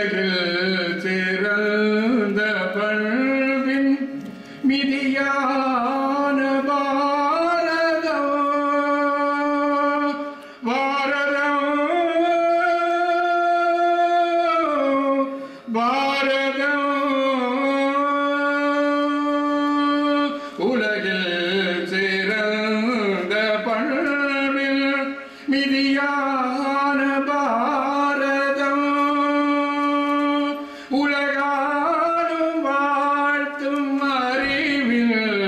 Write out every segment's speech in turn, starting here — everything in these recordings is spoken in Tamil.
உலகில் சிறந்த பண்பின் மிதியான பாரதம் பாரதம் பாரதம் உலகில் சிறந்த பண்பில் மிதியான பாரதம் உலகாடும் வாழ்த்தும் அறிவில்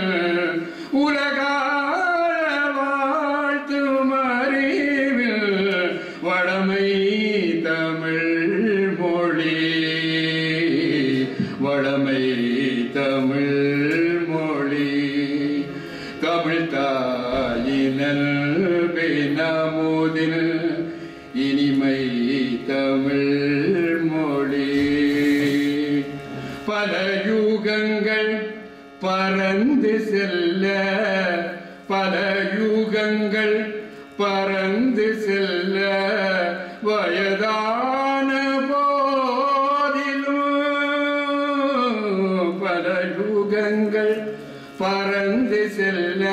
உலகாட வாழ்த்தும் அறிவில் வடமை தமிழ் மொழி வடமை தமிழ் மொழி தமிழ் தாயினல் பினமுதில் இனிமை தமிழ் மொழி பல யுகங்கள் பறந்து செல்ல பல யுகங்கள் பறந்து செல்ல வயதான போதிலும் பல யுகங்கள் பறந்து செல்ல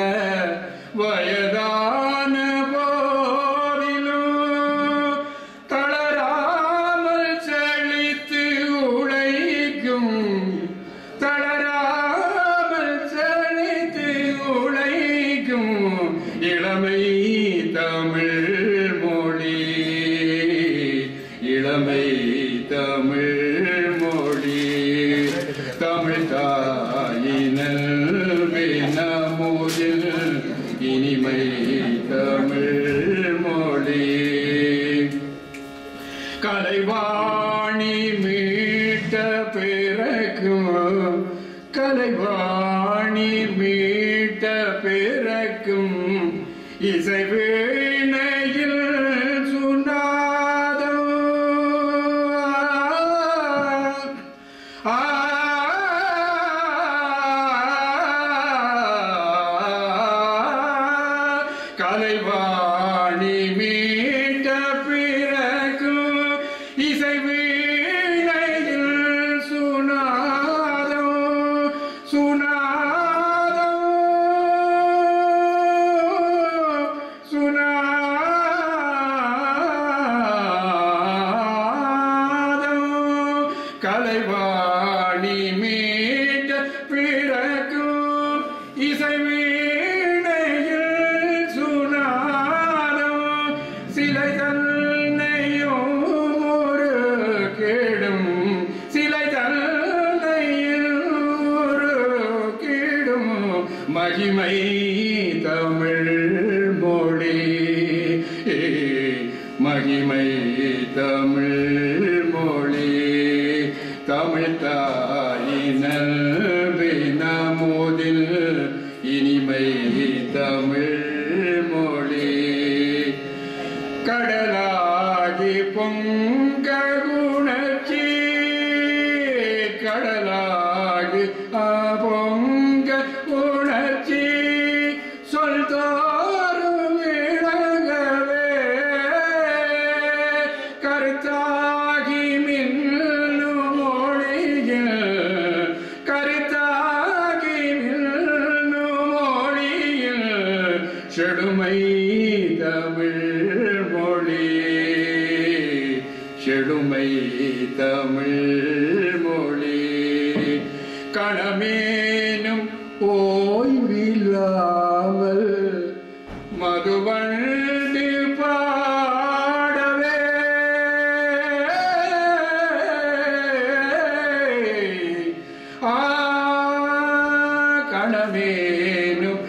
வயதான போதிலும் தளராமல் செழித்து உழைக்கும் தளராமல் செழித்து உழைக்கும் இளமை தமிழ் மொழி இளமை தமிழ் மொழி தமிழ் தாயினல் வினமுதில் இனிமை தமிழ் மொழி கலைவாணி மீட்ட பிறக்கும் கலைவாணி மீட்ட பிறக்கும் இசை வீணையில் சுனாதம் ஆ கலைவாணி மீட்ட பிறகு இசை வீணையில் சுனாதம் சுனாதம் சுனாதம் கலைவாணி மீட்ட பிறகு இசை வீணையில் சுனாதம் சிலை தன்னையும் ஒரு கேடும் சிலை தன்னையில் ஒரு கேடும் மகிமை தமிழ் மொழி மகிமை தமிழ் மொழி தமிழ் தாயினல் வினமுதில் இனிமை தமிழ் மொழி கடலாகி பொங்க குணச்சி கடலாகி ஆ பொங்க உணர்ச்சி சொல் தோறும் விளங்கவே கருத்தாகி மின்னும் மொழியில் கருத்தாகி மின்னும் மொழியில் செடுமை தமிழ் மொழி செடுமை தமிழ் மொழி கணமேனும் ஓய்வில்லாமல் மதுவண்டு பாடவே ஆ கணமேனும்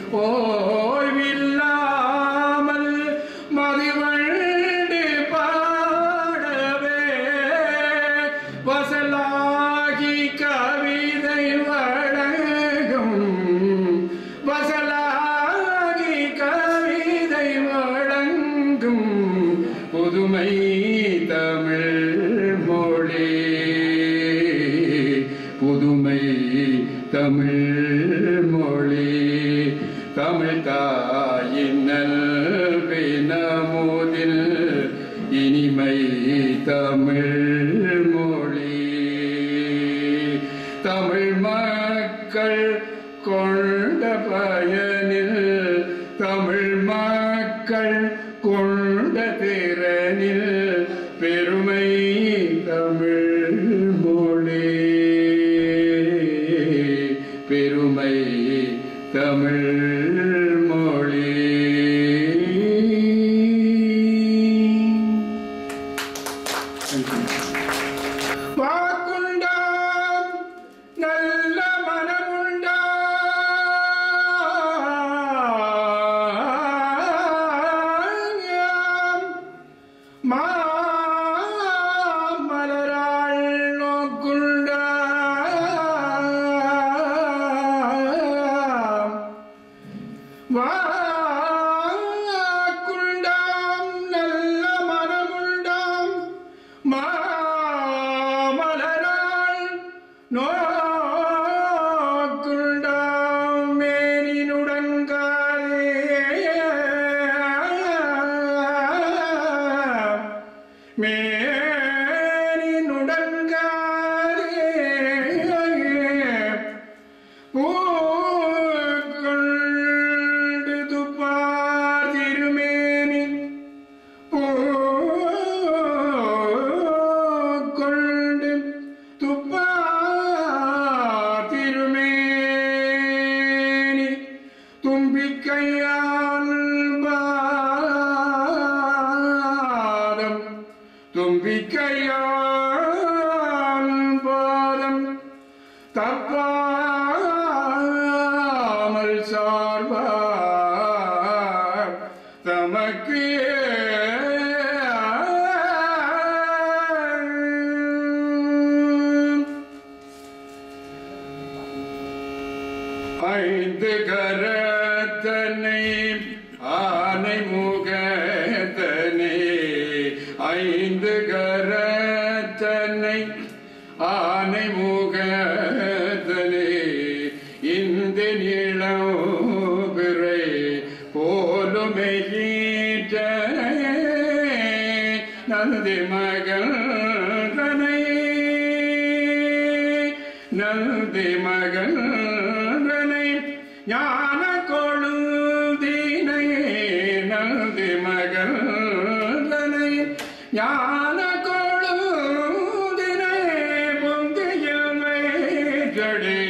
ஓய்வில்லாமல் மதிவண்டு பாடவே வசலாகி கவிதை வழங்கும் வசலாகி கவிதை வழங்கும் புதுமை தமிழ் மொழி புதுமை தமிழ் மொழி தமிழ் தாயின் நல்வினமுதில் இனிமை தமிழ் மொழி நோக்குண்டாம் மேனினுடங்காலே மேனினுடங்காலே பூக்கொண்டு துப்பார் திருமேனி பூக்கொண்டு துப்பார் திருமேனி தும்பிக்கையால் பாதம் தும்பிக்கையால் பாதம் தப்பாமல் சார்பார் தமக்கு ஐந்து கரத்தனை ஆனை முகத்தனை ஐந்து கரத்தனை ஆனை முகத்தனை இந்த நிலவுபிறை போலுமையீற்றனை நந்தி மகள் தனை நந்தி மகள் தனை ஞான கொழுதினை நந்தி மகள் தனை ஞான கொழுதினை பொந்தியில் ஜடி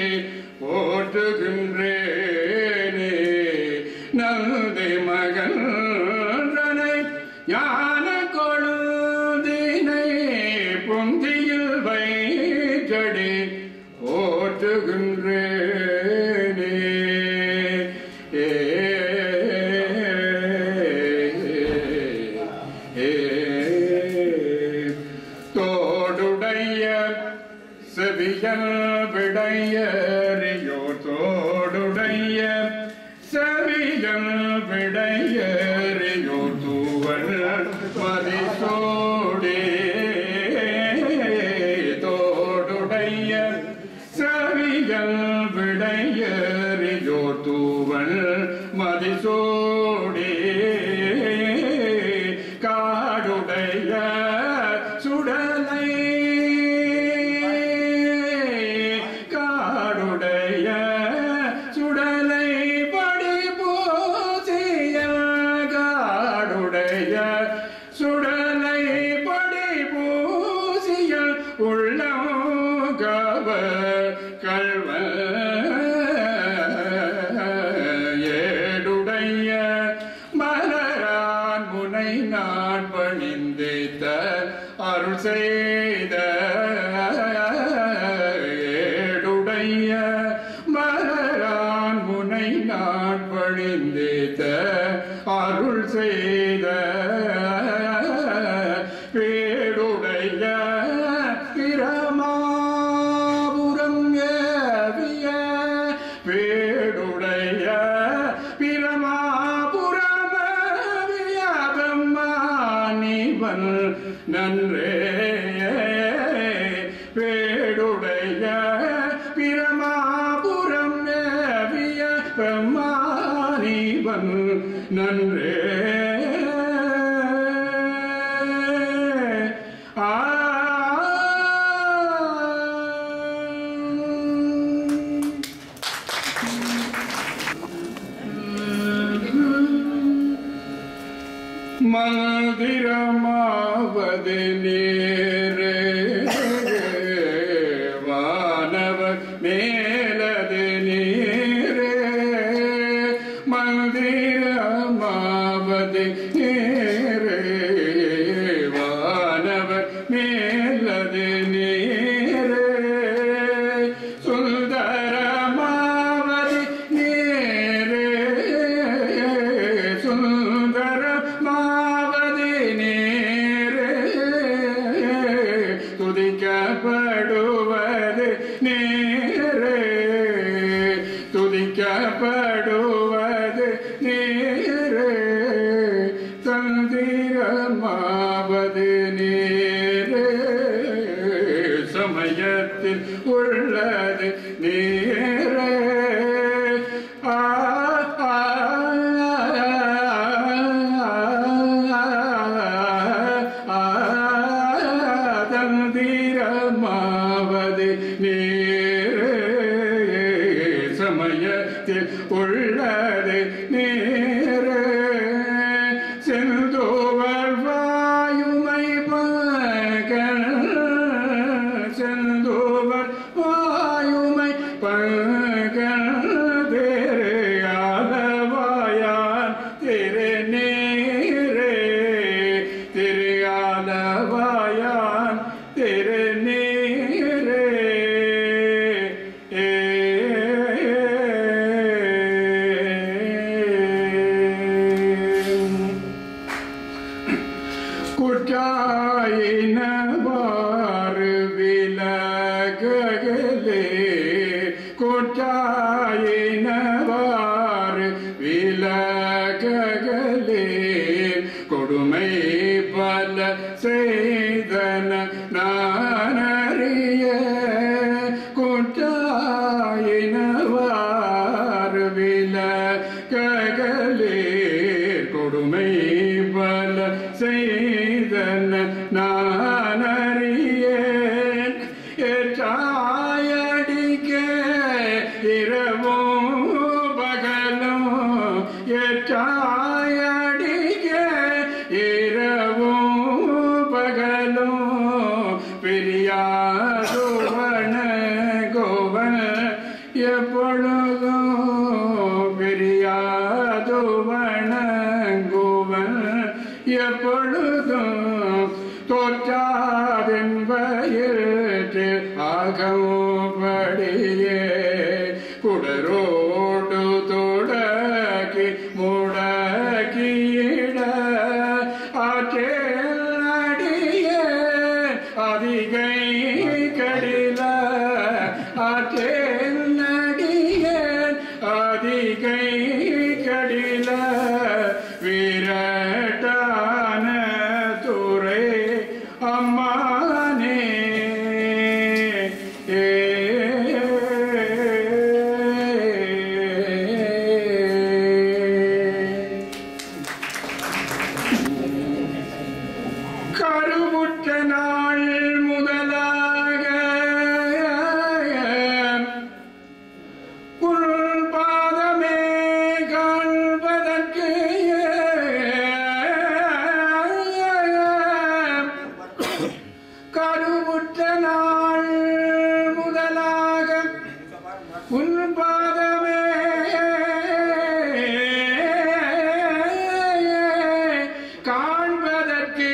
போற்றுகின்றேனே நந்தி மகள் தனை ஞான கொழுதினை பொந்தியில் வைஜடி போற்றுகின்றேனே ஏ ஏ தோடுடைய செவியல் விடையறியோ தோடுடைய செவியல் விடையறியோ தூவல் மதிசோடே தோடுடைய செவியல் விடையறியோ தூவல் மதிசோடே காடுடைய சுடலை காடுடைய சுடலை படி பூசிய காடுடைய சுடலை படி பூசிய உள்ளம் கவ கல்வ ஏடுடைய மலரான் முனை நான் பணிந்தேத்த அருள் செய்த ஏடுடைய மலரான் முனை நான் பணிந்தேத்த அருள் செய்த பேடுடைய பிரமாபுரம் ஏவிய பேடுடைய பிரமாபுரமேவிய பிரம்மானிவன் நன்றே பேடுடைய பிரமாபுரம் மேவிய பிரம்மானிவன் நன்றே ஆ மந்திரமாவது நேரே வானவர் மேலது நீரே மந்திரமாவது நேரே வானவர் மேலது நீரே சுந்தரமாவது நேரே சுந்தரமாவது நேரே துதிக்கப்படுவது நேரே துதிக்கப்படுவது நேரே தந்திரமாவது நேரே சமயத்தில் உள்ளது நேரே ஆ ஆ, ஆ, தந்திரமாவது நேரே சமயத்தில் உள்ளது நேரே செந்தோவர் வாயுமை பகல் செந்தோவர் வாயுமை பகல் தெரியாதவாயான் திரு நேரே தெரியாதவாயான் திரு நேரே குற்றாயினவாறு விலகலே குற்றாயினவாறு விலகலே கொடுமை பல செய்தன நானறிய குற்றாயினவாறு விலகலே கொடுமை பல செய்தன நான் அறியேன் ஏற்றாயடிக்க இரவும் பகலும் ஏற்றாயடிக்க இரவும் பகலும் பெரியாரோவன கோவன் எப்பொழுதும் பெரியாதோவன கோவன் எப்பொழுதும் தோற்றாதென்பயிற்று ஆகம்படியே குடரோடு தொடக்கி முடக்கியிட ஆற்றேல் அடிய அதிகை கடில ஆற்றேல் அடிய அதிகை கடில விரட்டான துறை அம்மானே ஏ கருவுற்ற நாள் முதலாக உன் பாதமே காண்பதற்கு கருவுற்ற நாள் முதலாக உன் பாதமே காண்பதற்கு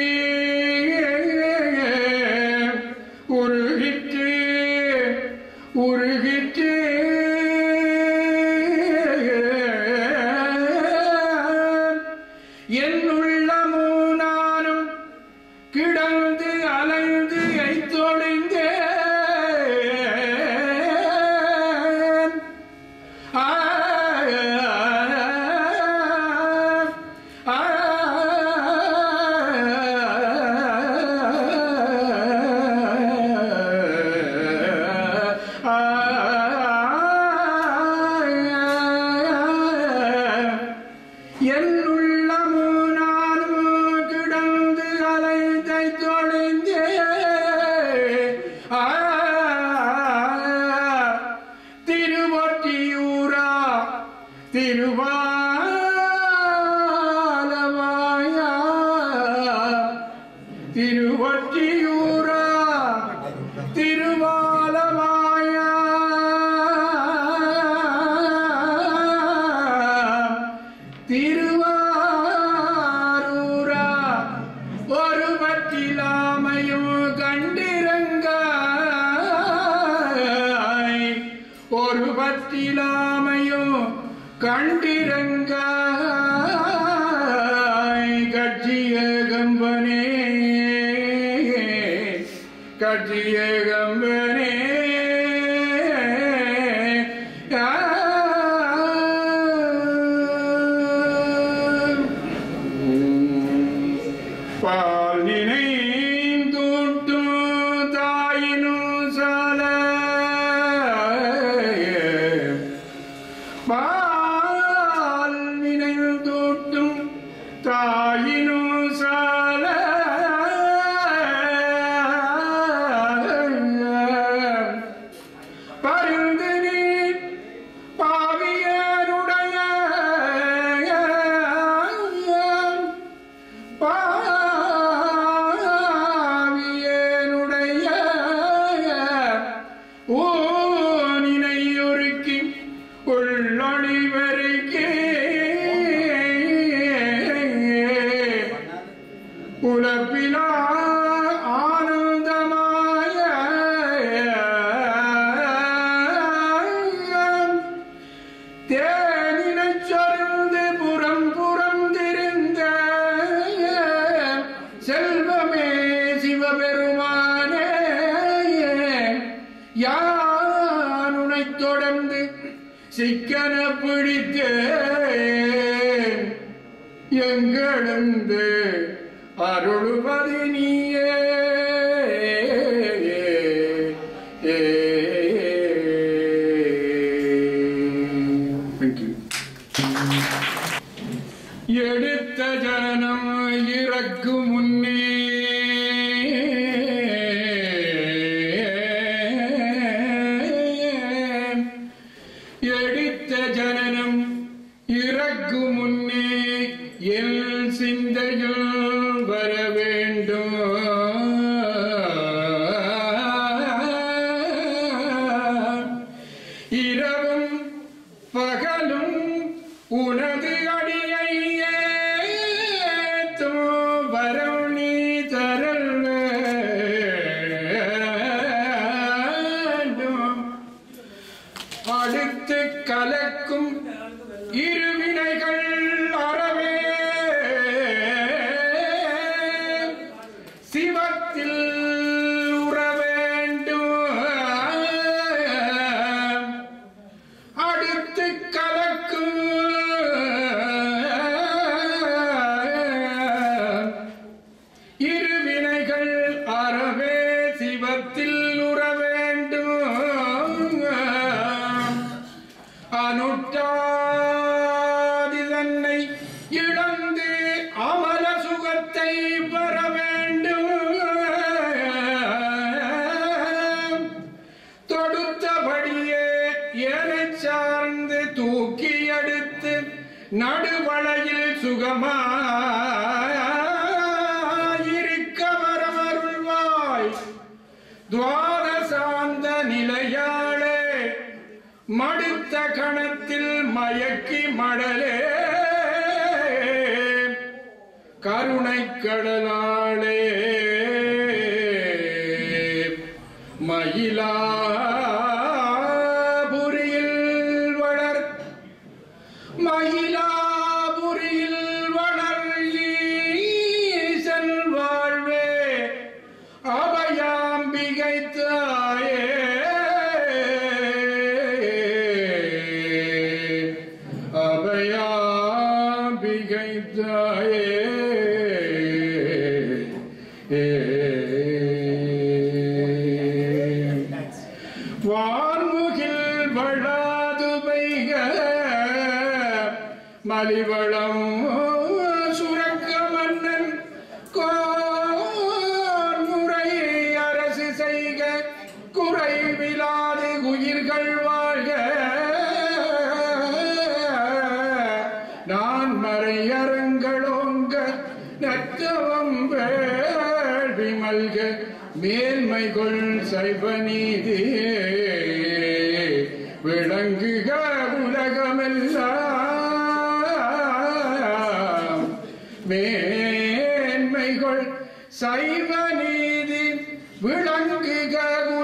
உருகிற்று உருகிற்று என்னுள்ளமோ நானும் கிடந்து அலைந்து ஐத்தொழிந்தேன் ஆ, ஆ, என்னுள்ளமோ நானும் கிடந்து அலைந்தை தொலைந்தே திருவொற்றியூரா திருவாலவாயா திருவொற்றியூரா திருவாலவாயா திருவாரூரா ஒரு பற்றிலாமையும் கண்டிரங்காய் ஒரு பற்றிலாமையும் கண்டிரங்காய் கட்சிய கம்பனே கட்சிய கம்பனே பால் நினைந்தூட்டும் தாயினும் சால பால் வினையில் தூட்டும் தாயினும் சால பருந்து நீ பாவியருடைய பாவியனுடைய ஊனினை ஒருக்கி உள்ளொளி வெறுக்கி உலப்பிலா ஆனந்தமாய தேனினைச் சொருந்து புறம் புறம் திரிந்த செல்வமே சிவபெருமானே யானுனைத் தொடர்ந்து சிக்கன பிடித்தேன் எங்களெந்து அருள்வது நீயே Thank you. எடுத்த ஜனம் இறக்கு முன்னே எடுத்த ஜனனம் இறக்கு முன்னே எல் சிந்தையில் வர வேண்டும் இரவும் பகலும் உனது அடியை ஏத்தும் வரம் நீ தரல் வேண்டும் அடுத்து கலக்கும் இருவினைகள் அறவே சிவத்தில் உற வேண்டும் அடுத்து கலக்கும் இருவினைகள் அறவே சிவத்தில் உற வேண்டும் அனுட்டாதி தன்னை இழந்து அமல சுகத்தை பெற வேண்டும் தொடுத்தபடியே ஏனைச் சார்ந்து தூக்கி எடுத்து நடுவளையில் சுகமாயிருக்க வரமருள்வாய் துவாரசாந்த நிலையாளே மடுத்த கணத்தில் மயக்கி மடலே கருணைக் கடலாளே மயிலாபுரியில் வளர் மயிலாபுரியில் வளர் ஈசன் வாழ்வே அபயாம்பிகை தாயே அபயாம்பிகை தாயே வான்முகில் வளாது பெய்க மலிவளம் சுரக்க மன்னன் கோன்முறை அரசு செய்க குறைவிலாது உயிர்கள் வாழ்க நான் மறையரங்களோங்க நத்தவம் வேள்வி மல்க மேன்மைகள் சைவ நீதி விளங்குக உலகமெல்லாம் மேன்மைகள் சைவ நீதி விளங்குக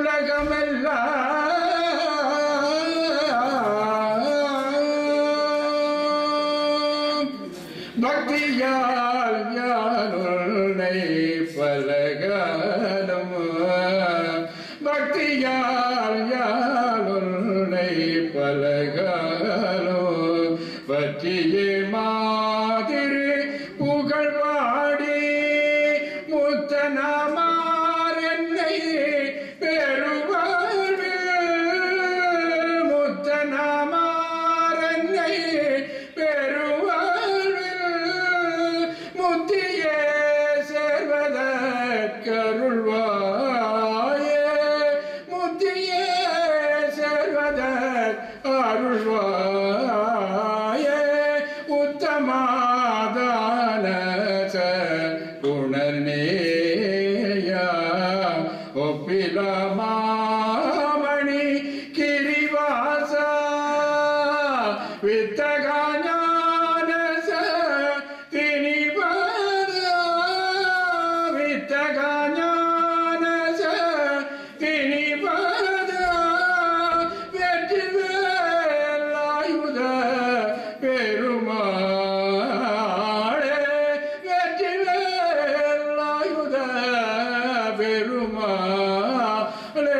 உலகமெல்லாம் பக்தியால் யானுனை பலகாலம் பக்தியால் யானுனை பலகாலம் பற்றியே மாதிரி புகழ் பாடி முத்தனமார் என்னை பெறுவார் அருள்வாயே உத்தமாதான குணர்நேயா ஒப்பிலமாமணி கிரிவாசா வித்தகாஞானச தினிபதா வித்தகாஞானச தினிபதா வெற்றி வேலாயுத பெருமாளே வெற்றி வேலாயுத பெருமாளே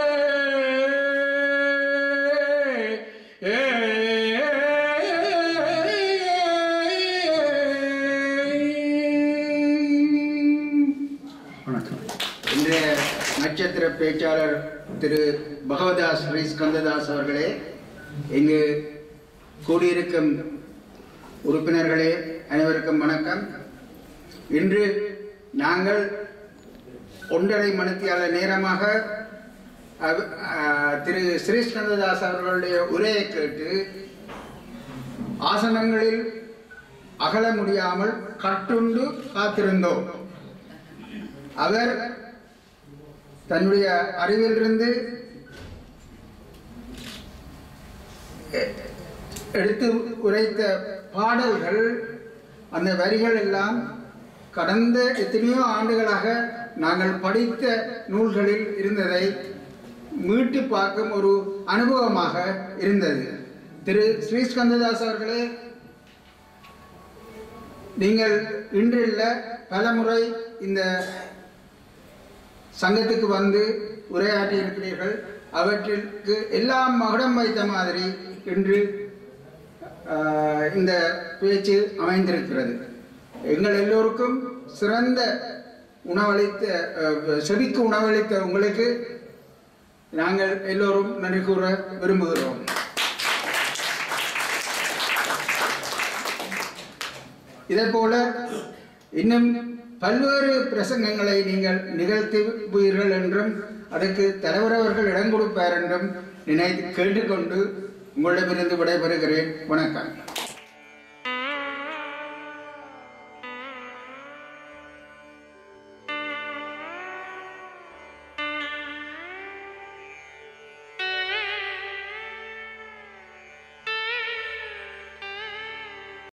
ஏ வணக்கம் இன்றைய நட்சத்திர பேச்சாளர் திரு பகவதாஸ் ஸ்ரீ ஸ்கந்ததாஸ் அவர்களே இங்கு கூடியிருக்கும் உறுப்பினர்களே அனைவருக்கும் வணக்கம் இன்று நாங்கள் ஒன்றரை மணித்தியால நேரமாக அவ- ஆ, திரு ஸ்ரீ ஸ்கந்ததாஸ் அவர்களுடைய உரையை கேட்டு ஆசனங்களில் அகல முடியாமல் கட்டுண்டு காத்திருந்தோம் அவர் தன்னுடைய அறிவிலிருந்து எ- எடுத்து உரைத்த பாடல்கள் அந்த வரிகள் எல்லாம் கடந்த எத்தனையோ ஆண்டுகளாக நாங்கள் படித்த நூல்களில் இருந்ததை மீட்டு பார்க்கும் ஒரு அனுபவமாக இருந்தது திரு ஸ்ரீஸ்கந்ததாஸ் அவர்களே நீங்கள் இன்றில்ல பலமுறை இந்த சங்கத்துக்கு வந்து உரையாற்றி இருக்கிறீர்கள் அவற்றிற்கு எல்லாம் மகுடம் வைத்த மாதிரி இன்று ஆஹ், இந்த பேச்சு அமைந்திருக்கிறது எங்கள் எல்லோருக்கும் சிறந்த உணவளித்த ஆஹ், செவிக்கு உணவளித்த உங்களுக்கு நாங்கள் எல்லோரும் நன்றி கூற விரும்புகிறோம் இதே போல இன்னும் பல்வேறு பிரசங்கங்களை நீங்கள் நிகழ்த்துவீர்கள் என்றும் அதற்கு தலைவர் அவர்கள் இடம் கொடுப்பார் என்றும் நினைத்து கேட்டுக்கொண்டு உங்களிடமிருந்து விடைபெறுகிறேன் வணக்கம்